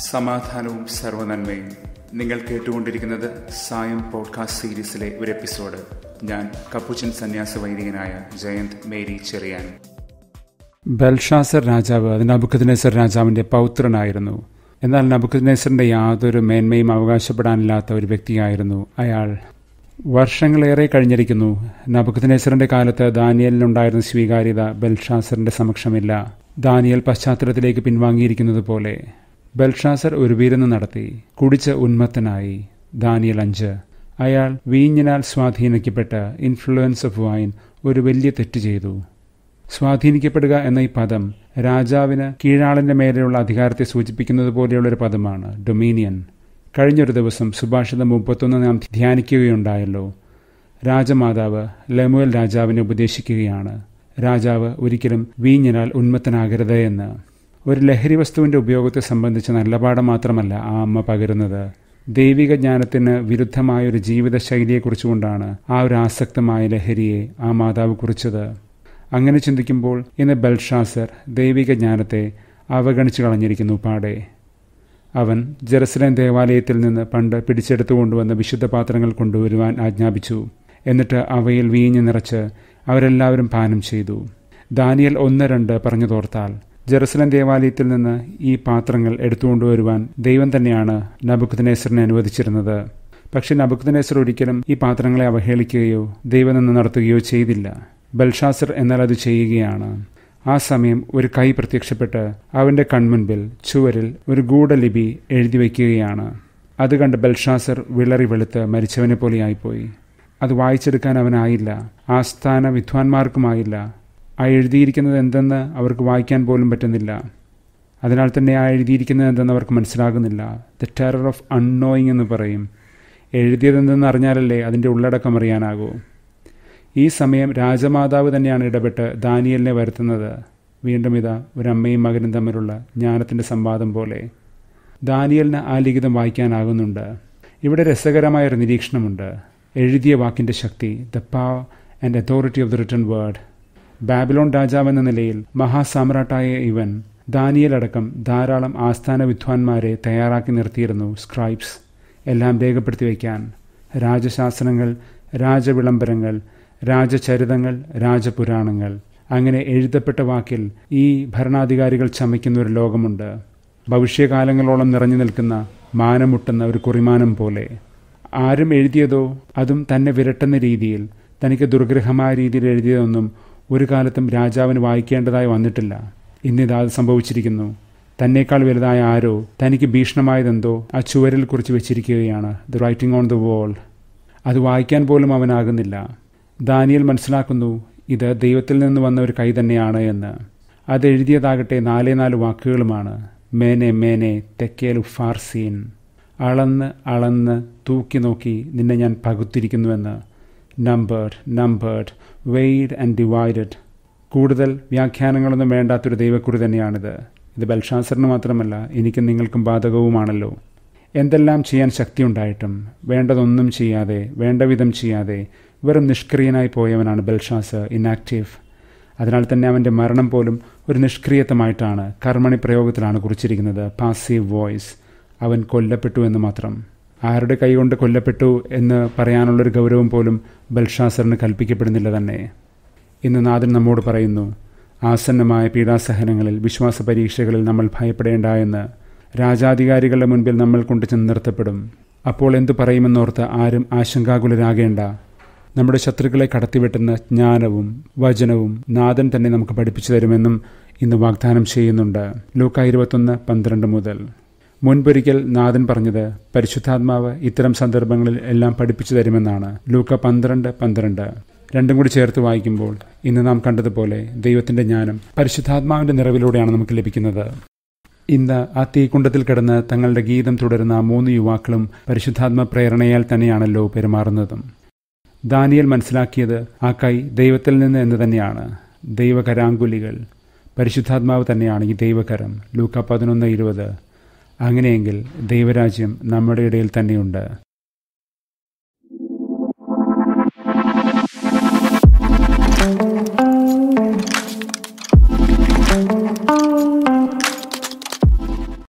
സമാധാനവും സർവനന്മയും നിങ്ങൾ കേട്ടുകൊണ്ടിരിക്കുന്നത് സായം പോഡ്കാസ്റ്റ് സീരീസിലെ ഒരു എപ്പിസോഡ് ഞാൻ കപ്പുച്ചൻ സന്യാസ വൈദികനായ ജയന്ത് മേരി ചെറിയാൻ ബൽഷാസർ രാജാവ് അത് നബുക്കദ്നേസർ രാജാവിന്റെ പൗത്രനായിരുന്നു എന്നാൽ നബുക്കദ്നേസറിന്റെ യാതൊരു മേന്മയും അവകാശപ്പെടാനില്ലാത്ത ഒരു വ്യക്തിയായിരുന്നു അയാൾ വർഷങ്ങളേറെ കഴിഞ്ഞിരിക്കുന്നു നബുക്കദ്നേസറിന്റെ കാലത്ത് ദാനിയലിനുണ്ടായിരുന്ന സ്വീകാര്യത ബൽഷാസറിന്റെ സമക്ഷമില്ല ദാനിയൽ പശ്ചാത്തലത്തിലേക്ക് പിൻവാങ്ങിയിരിക്കുന്നത് പോലെ ബൽഷാസർ ഒരു വിരുന്ന് നടത്തി കുടിച്ച് ഉന്മത്തനായി ദാനിയൽ അഞ്ച് അയാൾ വീഞ്ഞിനാൽ സ്വാധീനിക്കപ്പെട്ട ഇൻഫ്ലുവൻസ് ഓഫ് വൈൻ ഒരു വലിയ തെറ്റ് ചെയ്തു സ്വാധീനിക്കപ്പെടുക എന്ന ഈ പദം രാജാവിന് കീഴാളിന്റെ മേലെയുള്ള അധികാരത്തെ സൂചിപ്പിക്കുന്നത് പോലെയുള്ള ഒരു പദമാണ് ഡൊമീനിയൻ കഴിഞ്ഞൊരു ദിവസം സുഭാഷിതം മുപ്പത്തൊന്ന് നാം ധ്യാനിക്കുകയുണ്ടായല്ലോ രാജമാതാവ് ലെമുവൽ രാജാവിനെ ഉപദേശിക്കുകയാണ് രാജാവ് ഒരിക്കലും വീഞ്ഞിനാൽ ഉന്മത്തനാകരുത് എന്ന് ഒരു ലഹരി വസ്തുവിന്റെ ഉപയോഗത്തെ സംബന്ധിച്ച് നല്ല പാഠം മാത്രമല്ല ആ അമ്മ പകരുന്നത് ദൈവിക ജ്ഞാനത്തിന് വിരുദ്ധമായ ഒരു ജീവിത ശൈലിയെക്കുറിച്ചുകൊണ്ടാണ് ആ ഒരു ആസക്തമായ ലഹരിയെ ആ മാതാവ് കുറിച്ചത് അങ്ങനെ ചിന്തിക്കുമ്പോൾ ഇന്ന് ബൽഷാസർ ദൈവിക ജ്ഞാനത്തെ അവഗണിച്ചു കളഞ്ഞിരിക്കുന്നു പാടെ അവൻ ജെറുസലേം ദേവാലയത്തിൽ നിന്ന് പണ്ട് പിടിച്ചെടുത്തു കൊണ്ടുവന്ന വിശുദ്ധ പാത്രങ്ങൾ കൊണ്ടുവരുവാൻ ആജ്ഞാപിച്ചു എന്നിട്ട് അവയിൽ വീഞ്ഞു നിറച്ച് അവരെല്ലാവരും പാനം ചെയ്തു ദാനിയൽ ഒന്ന് രണ്ട് പറഞ്ഞു തോർത്താൽ ജെറുസലം ദേവാലയത്തിൽ നിന്ന് ഈ പാത്രങ്ങൾ എടുത്തുകൊണ്ടുവരുവാൻ ദൈവം തന്നെയാണ് നബുക്കുദ്നേസറിനെ അനുവദിച്ചിരുന്നത് പക്ഷെ നബുക്കുദ്നേസർ ഒരിക്കലും ഈ പാത്രങ്ങളെ അവഹേളിക്കുകയോ ദൈവനിന്ന് നടത്തുകയോ ചെയ്തില്ല ബൽഷാസർ എന്നാൽ അത് ചെയ്യുകയാണ് ആ സമയം ഒരു കൈ പ്രത്യക്ഷപ്പെട്ട് അവന്റെ കൺമുൻപിൽ ചുവരിൽ ഒരു ഗൂഢലിപി എഴുതി വയ്ക്കുകയാണ് അത് കണ്ട് ബൽഷാസർ വിളറി വെളുത്ത് മരിച്ചവനെ പോലെയായിപ്പോയി അത് വായിച്ചെടുക്കാൻ അവനായില്ല ആസ്ഥാന വിദ്വാൻമാർക്കുമായില്ല ആ എഴുതിയിരിക്കുന്നത് എന്തെന്ന് അവർക്ക് വായിക്കാൻ പോലും പറ്റുന്നില്ല അതിനാൽ തന്നെ ആ എഴുതിയിരിക്കുന്നത് എന്തെന്ന് അവർക്ക് മനസ്സിലാകുന്നില്ല ദ ടെറർ ഓഫ് അൺനോയിങ് എന്ന് പറയും എഴുതിയതെന്തെന്ന് അറിഞ്ഞാലല്ലേ അതിൻ്റെ ഉള്ളടക്കം അറിയാനാകൂ ഈ സമയം രാജമാതാവ് തന്നെയാണ് ഇടപെട്ട് ദാനിയലിനെ വരുത്തുന്നത് വീണ്ടും ഇതാ ഒരമ്മയും മകനും തമ്മിലുള്ള ജ്ഞാനത്തിൻ്റെ സംവാദം പോലെ ദാനിയലിന് ആ ലിഖിതം വായിക്കാനാകുന്നുണ്ട് ഇവിടെ രസകരമായ ഒരു നിരീക്ഷണമുണ്ട് എഴുതിയ വാക്കിൻ്റെ ശക്തി the power and authority of the written word Babylon രാജാവെന്ന നിലയിൽ മഹാസാമ്രാട്ടായ ഇവൻ ദാനിയലടക്കം ധാരാളം ആസ്ഥാന വിദ്വാൻമാരെ തയ്യാറാക്കി നിർത്തിയിരുന്നു സ്ക്രൈബ്സ് എല്ലാം രേഖപ്പെടുത്തി വയ്ക്കാൻ രാജശാസനങ്ങൾ രാജവിളംബരങ്ങൾ രാജചരിതങ്ങൾ രാജപുരാണങ്ങൾ അങ്ങനെ എഴുതപ്പെട്ട വാക്കിൽ ഈ ഭരണാധികാരികൾ ചമയ്ക്കുന്ന ഒരു ലോകമുണ്ട് ഭവിഷ്യകാലങ്ങളോളം നിറഞ്ഞു നിൽക്കുന്ന മാനമുട്ടുന്ന ഒരു കുറിമാനം പോലെ ആരും എഴുതിയതോ അതും തന്നെ വിരട്ടുന്ന രീതിയിൽ തനിക്ക് ദുർഗ്രഹമായ രീതിയിൽ എഴുതിയതൊന്നും ഒരു കാലത്തും രാജാവിന് വായിക്കേണ്ടതായി വന്നിട്ടില്ല ഇന്നിതാ അത് സംഭവിച്ചിരിക്കുന്നു തന്നേക്കാൾ വലുതായ ആരോ തനിക്ക് ഭീഷണമായതെന്തോ ആ ചുവരിൽ കുറിച്ച് വെച്ചിരിക്കുകയാണ് the writing on the wall അത് വായിക്കാൻ പോലും അവനാകുന്നില്ല ദാനിയൽ മനസ്സിലാക്കുന്നു ഇത് ദൈവത്തിൽ നിന്ന് വന്ന ഒരു കൈ തന്നെയാണ് എന്ന് അത് എഴുതിയതാകട്ടെ നാലേ നാല് വാക്കുകളുമാണ് മേനെ മേനെ തെക്കേലു ഫാർസീൻ അളന്ന് അളന്ന് തൂക്കി നോക്കി നിന്നെ ഞാൻ പകുത്തിരിക്കുന്നുവെന്ന് numbered numbered weighed and divided കൂടുതൽ വ്യാഖ്യാനങ്ങളൊന്നും വേണ്ടാത്തൊരു ദൈവക്കുറി തന്നെയാണിത് ഇത് ബൽഷാസറിന് മാത്രമല്ല എനിക്കും നിങ്ങൾക്കും ബാധകവുമാണല്ലോ എന്തെല്ലാം ചെയ്യാൻ ശക്തിയുണ്ടായിട്ടും വേണ്ടതൊന്നും ചെയ്യാതെ വേണ്ട വിധം ചെയ്യാതെ വെറും നിഷ്ക്രിയനായി പോയവനാണ് ബൽഷാസ് ഇനാക്റ്റീവ് അതിനാൽ തന്നെ അവൻ്റെ മരണം പോലും ഒരു നിഷ്ക്രിയത്വമായിട്ടാണ് കർമ്മണി പ്രയോഗത്തിലാണ് കുറിച്ചിരിക്കുന്നത് പാസീവ് വോയിസ് അവൻ കൊല്ലപ്പെട്ടു എന്ന് മാത്രം ആരുടെ കൈകൊണ്ട് കൊല്ലപ്പെട്ടു എന്ന് പറയാനുള്ളൊരു ഗൗരവം പോലും ബൽഷാസറിന് കൽപ്പിക്കപ്പെടുന്നില്ല തന്നെ ഇന്ന് നാഥൻ നമ്മോട് പറയുന്നു ആസന്നമായ പീഡാസഹനങ്ങളിൽ വിശ്വാസ പരീക്ഷകളിൽ നമ്മൾ ഭയപ്പെടേണ്ട എന്ന് രാജാധികാരികളുടെ മുൻപിൽ നമ്മൾ കൊണ്ട് ചെന്ന് നിർത്തപ്പെടും അപ്പോൾ എന്തു പറയുമെന്നോർത്ത് ആരും ആശങ്കാകുലരാകേണ്ട നമ്മുടെ ശത്രുക്കളെ കടത്തിവെട്ടുന്ന ജ്ഞാനവും വചനവും നാഥൻ തന്നെ നമുക്ക് പഠിപ്പിച്ചു തരുമെന്നും ഇന്ന് വാഗ്ദാനം ചെയ്യുന്നുണ്ട് ലൂക്ക ഇരുപത്തൊന്ന് പന്ത്രണ്ട് മുതൽ മുൻപൊരിക്കൽ നാഥൻ പറഞ്ഞത് പരിശുദ്ധാത്മാവ് ഇത്തരം സന്ദർഭങ്ങളിൽ എല്ലാം പഠിപ്പിച്ചു തരുമെന്നാണ് ലൂക്ക പന്ത്രണ്ട് പന്ത്രണ്ട് രണ്ടും കൂടി ചേർത്ത് വായിക്കുമ്പോൾ ഇന്ന് നാം കണ്ടതുപോലെ ദൈവത്തിന്റെ ജ്ഞാനം പരിശുദ്ധാത്മാവിന്റെ നിറവിലൂടെയാണ് നമുക്ക് ലഭിക്കുന്നത് ഇന്ന് ആ തീക്കുണ്ടത്തിൽ കിടന്ന് തങ്ങളുടെ ഗീതം തുടരുന്ന ആ മൂന്ന് യുവാക്കളും പരിശുദ്ധാത്മ പ്രേരണയാൽ തന്നെയാണല്ലോ പെരുമാറുന്നതും ദാനിയൽ മനസ്സിലാക്കിയത് ആ കൈ ദൈവത്തിൽ നിന്ന് എന്ന് തന്നെയാണ് ദൈവകരാങ്കുലികൾ പരിശുദ്ധാത്മാവ് തന്നെയാണ് ഈ ദൈവകരം ലൂക്ക പതിനൊന്ന് ഇരുപത് അങ്ങനെയെങ്കിൽ ദൈവരാജ്യം നമ്മുടെ ഇടയിൽ തന്നെയുണ്ട് thank you